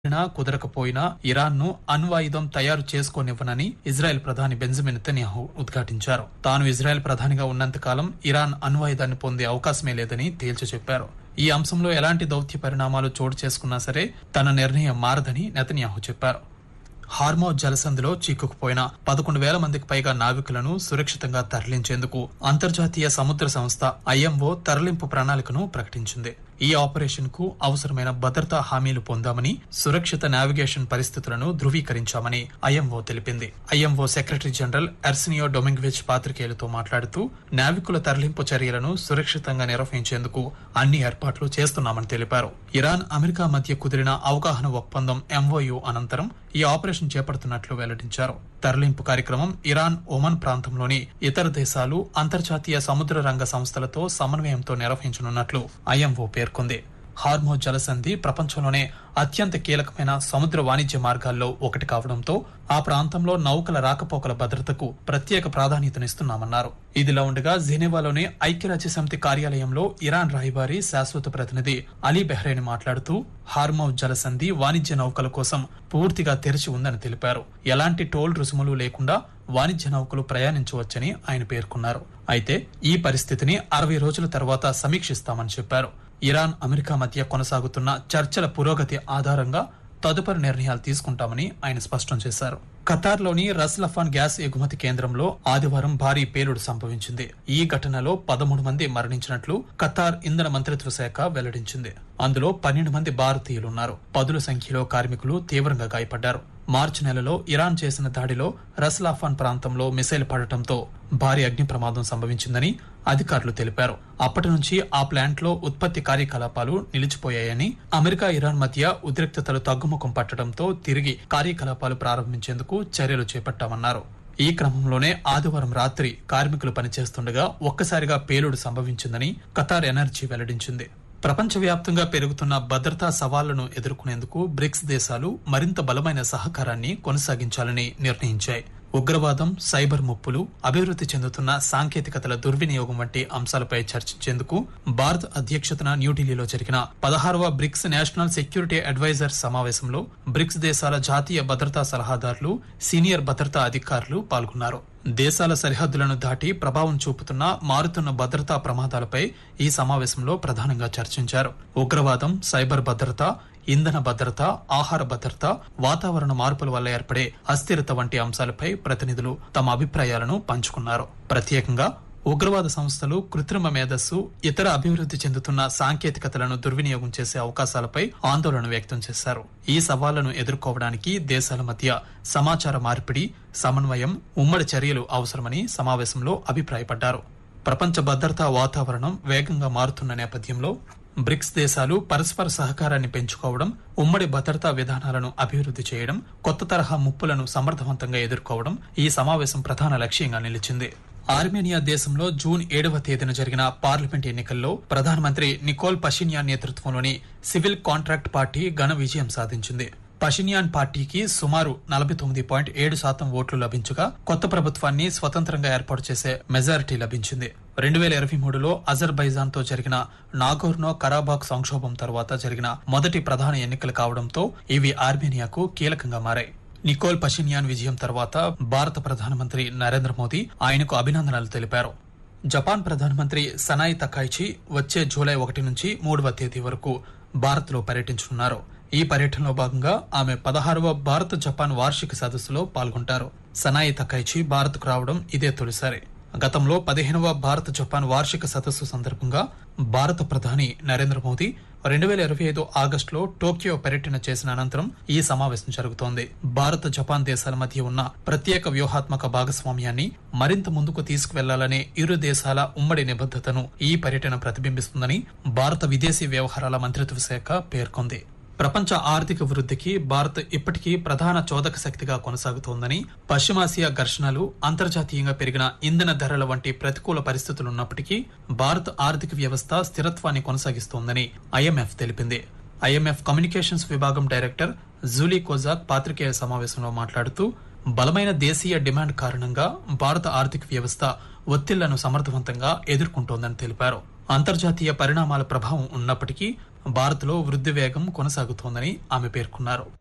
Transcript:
కుదిరినా కుదరకపోయినా Iran ను అణ్వాయుధం తయారు చేసుకోనివ్వనని ఇజ్రాయెల్ ప్రధాని బెంజమిన్ నెతన్యాహు ఉద్ఘాటించారు తాను ఇజ్రాయెల్ ప్రధానిగా ఉన్నంతకాలం ఇరాన్ అణ్వాయుధాన్ని పొందే అవకాశమే లేదని తేల్చి చెప్పారు ఈ అంశంలో ఎలాంటి దౌత్య పరిణామాలు చోటు చేసుకున్నా సరే తన నిర్ణయం మారదని నెతన్యాహు చెప్పారు హార్మౌజ్ జలసంధిలో చిక్కుకుపోయిన పదకొండు వేల మందికి పైగా నావికులను సురక్షితంగా తరలించేందుకు అంతర్జాతీయ సముద్ర సంస్థ ఐఎంఓ తరలింపు ప్రణాళికను ప్రకటించింది ఈ ఆపరేషన్ కు అవసరమైన భద్రతా హామీలు పొందామని సురక్షిత నావిగేషన్ పరిస్థితులను ధృవీకరించామని ఐఎంఓ తెలిపింది I M O secretary general Arsenio Dominguez పాత్రికేయులతో మాట్లాడుతూ నావికుల తరలింపు చర్యలను సురక్షితంగా నిర్వహించేందుకు అన్ని ఏర్పాట్లు చేస్తున్నామని తెలిపారు ఇరాన్ అమెరికా మధ్య కుదిరిన అవగాహన ఒప్పందం ఎంఓయు అనంతరం ఈ ఆపరేషన్ చేపడుతున్నట్లు వెల్లడించారు తరలింపు కార్యక్రమం ఇరాన్ ఒమన్ ప్రాంతంలోని ఇతర దేశాలు అంతర్జాతీయ సముద్ర రంగ సంస్థలతో సమన్వయంతో నిర్వహించనున్నట్లు ఐఎంఓ పేర్కొంది హార్మోజ్ జలసంధి ప్రపంచంలోనే అత్యంత కీలకమైన సముద్ర వాణిజ్య మార్గాల్లో ఒకటి కావడంతో ఆ ప్రాంతంలో నౌకల రాకపోకల భద్రతకు ప్రత్యేక ప్రాధాన్యతనిస్తున్నామన్నారు ఇదిలా ఉండగా జెనీవాలోని ఐక్యరాజ్య సమితి కార్యాలయంలో ఇరాన్ రాయబారి శాశ్వత ప్రతినిధి అలీ బెహ్రేని మాట్లాడుతూ హార్మౌజ్ జలసంధి వాణిజ్య నౌకల కోసం పూర్తిగా తెరిచి ఉందని తెలిపారు ఎలాంటి టోల్ రుసుములు లేకుండా వాణిజ్య నౌకలు ప్రయాణించవచ్చని ఆయన పేర్కొన్నారు అయితే ఈ పరిస్థితిని అరవై రోజుల తర్వాత సమీక్షిస్తామని చెప్పారు ఇరాన్ అమెరికా మధ్య కొనసాగుతున్న చర్చల పురోగతి ఆధారంగా తదుపరి నిర్ణయాలు తీసుకుంటామని ఆయన స్పష్టం చేశారు ఖతార్లోని రస్లఫాన్ గ్యాస్ ఎగుమతి కేంద్రంలో ఆదివారం భారీ పేలుడు సంభవించింది ఈ ఘటనలో పదమూడు మంది మరణించినట్లు ఖతార్ ఇంధన మంత్రిత్వ శాఖ వెల్లడించింది అందులో పన్నెండు మంది భారతీయులున్నారు పదుల సంఖ్యలో కార్మికులు తీవ్రంగా గాయపడ్డారు మార్చి నెలలో ఇరాన్ చేసిన దాడిలో రస్లాఫాన్ ప్రాంతంలో మిసైల్ పడటంతో భారీ అగ్ని ప్రమాదం సంభవించిందని అధికారులు తెలిపారు అప్పటి నుంచి ఆ ప్లాంట్లో ఉత్పత్తి కార్యకలాపాలు నిలిచిపోయాయని అమెరికా ఇరాన్ మధ్య ఉద్రిక్తతలు తగ్గుముఖం పట్టడంతో తిరిగి కార్యకలాపాలు ప్రారంభించేందుకు చర్యలు చేపట్టామన్నారు ఈ క్రమంలోనే ఆదివారం రాత్రి కార్మికులు పనిచేస్తుండగా ఒక్కసారిగా పేలుడు సంభవించిందని ఖతార్ ఎనర్జీ వెల్లడించింది ప్రపంచవ్యాప్తంగా పెరుగుతున్న భద్రతా సవాళ్లను ఎదుర్కొనేందుకు బ్రిక్స్ దేశాలు మరింత బలమైన సహకారాన్ని కొనసాగించాలని నిర్ణయించాయి ఉగ్రవాదం సైబర్ ముప్పులు అభివృద్ధి చెందుతున్న సాంకేతికతల దుర్వినియోగం వంటి అంశాలపై చర్చించేందుకు భారత్ అధ్యక్షతన న్యూఢిల్లీలో జరిగిన పదహారవ బ్రిక్స్ నేషనల్ సెక్యూరిటీ అడ్వైజర్ సమావేశంలో బ్రిక్స్ దేశాల జాతీయ భద్రతా సలహాదారులు సీనియర్ భద్రతా అధికారులు పాల్గొన్నారు దేశాల సరిహద్దులను దాటి ప్రభావం చూపుతున్న మారుతున్న భద్రతా ప్రమాదాలపై ఈ సమావేశంలో ప్రధానంగా చర్చించారు ఉగ్రవాదం సైబర్ భద్రత ఇంధన భద్రత ఆహార భద్రత వాతావరణ మార్పుల వల్ల ఏర్పడే అస్థిరత వంటి అంశాలపై ప్రతినిధులు తమ అభిప్రాయాలను పంచుకున్నారు ప్రత్యేకంగా ఉగ్రవాద సంస్థలు కృత్రిమ మేధస్సు ఇతర అభివృద్ధి చెందుతున్న సాంకేతికతలను దుర్వినియోగం చేసే అవకాశాలపై ఆందోళన వ్యక్తం చేశారు ఈ సవాళ్లను ఎదుర్కోవడానికి దేశాల మధ్య సమాచార మార్పిడి సమన్వయం ఉమ్మడి చర్యలు అవసరమని సమావేశంలో అభిప్రాయపడ్డారు ప్రపంచ భద్రతా వాతావరణం వేగంగా మారుతున్న నేపథ్యంలో బ్రిక్స్ దేశాలు పరస్పర సహకారాన్ని పెంచుకోవడం ఉమ్మడి భద్రతా విధానాలను అభివృద్ధి చేయడం కొత్త తరహా ముప్పులను సమర్థవంతంగా ఎదుర్కోవడం ఈ సమావేశం ప్రధాన లక్ష్యంగా నిలిచింది ఆర్మేనియా దేశంలో జూన్ ఏడవ తేదీన జరిగిన పార్లమెంట్ ఎన్నికల్లో ప్రధానమంత్రి నికోల్ పషిన్యాన్ నేతృత్వంలోని సివిల్ కాంట్రాక్ట్ పార్టీ ఘన విజయం సాధించింది పషిన్యాన్ పార్టీకి సుమారు నలభై తొమ్మిది పాయింట్ ఏడు శాతం ఓట్లు లభించగా కొత్త ప్రభుత్వాన్ని స్వతంత్రంగా ఏర్పాటు చేసే మెజారిటీ లభించింది రెండు వేల ఇరవై మూడులో అజర్బైజాన్ తో జరిగిన నాగోర్నో కరాబాక్ సంక్షోభం తర్వాత జరిగిన మొదటి ప్రధాన ఎన్నికలు కావడంతో ఇవి ఆర్మేనియాకు కీలకంగా మారాయి నికోల్ పషిన్యాన్ విజయం తర్వాత భారత ప్రధానమంత్రి నరేంద్ర మోదీ ఆయనకు అభినందనలు తెలిపారు జపాన్ ప్రధానమంత్రి సనాయి తకాయిచి వచ్చే జూలై ఒకటి నుంచి మూడవ తేదీ వరకు భారత్ లో పర్యటించనున్నారు ఈ పర్యటనలో భాగంగా ఆమె పదహారవ భారత జపాన్ వార్షిక సదస్సులో పాల్గొంటారు సనాయి తకైచి భారత్కు రావడం ఇదే తొలిసారి గతంలో పదిహేనవ భారత జపాన్ వార్షిక సదస్సు సందర్భంగా భారత ప్రధాని నరేంద్ర మోదీ రెండు వేల ఇరవై ఐదు ఆగస్టులో టోక్యో పర్యటన చేసిన అనంతరం ఈ సమావేశం జరుగుతోంది భారత జపాన్ దేశాల మధ్య ఉన్న ప్రత్యేక వ్యూహాత్మక భాగస్వామ్యాన్ని మరింత ముందుకు తీసుకువెళ్లాలనే ఇరు దేశాల ఉమ్మడి నిబద్ధతను ఈ పర్యటన ప్రతిబింబిస్తుందని భారత విదేశీ వ్యవహారాల మంత్రిత్వ శాఖ పేర్కొంది ప్రపంచ ఆర్థిక వృద్ధికి భారత్ ఇప్పటికీ ప్రధాన చోదక శక్తిగా కొనసాగుతోందని పశ్చిమాసియా ఘర్షణలు అంతర్జాతీయంగా పెరిగిన ఇంధన ధరల వంటి ప్రతికూల పరిస్థితులున్నప్పటికీ భారత్ ఆర్థిక వ్యవస్థ స్థిరత్వాన్ని కొనసాగిస్తోందని ఐఎంఎఫ్ తెలిపింది ఐఎంఎఫ్ కమ్యూనికేషన్స్ విభాగం డైరెక్టర్ జూలీ కోజాక్ పాత్రికేయ సమావేశంలో మాట్లాడుతూ బలమైన దేశీయ డిమాండ్ కారణంగా భారత ఆర్థిక వ్యవస్థ ఒత్తిళ్లను సమర్థవంతంగా ఎదుర్కొంటోందని తెలిపారు అంతర్జాతీయ పరిణామాల ప్రభావం ఉన్నప్పటికీ భారత్లో వృద్ధి వేగం కొనసాగుతోందని ఆమె పేర్కొన్నారు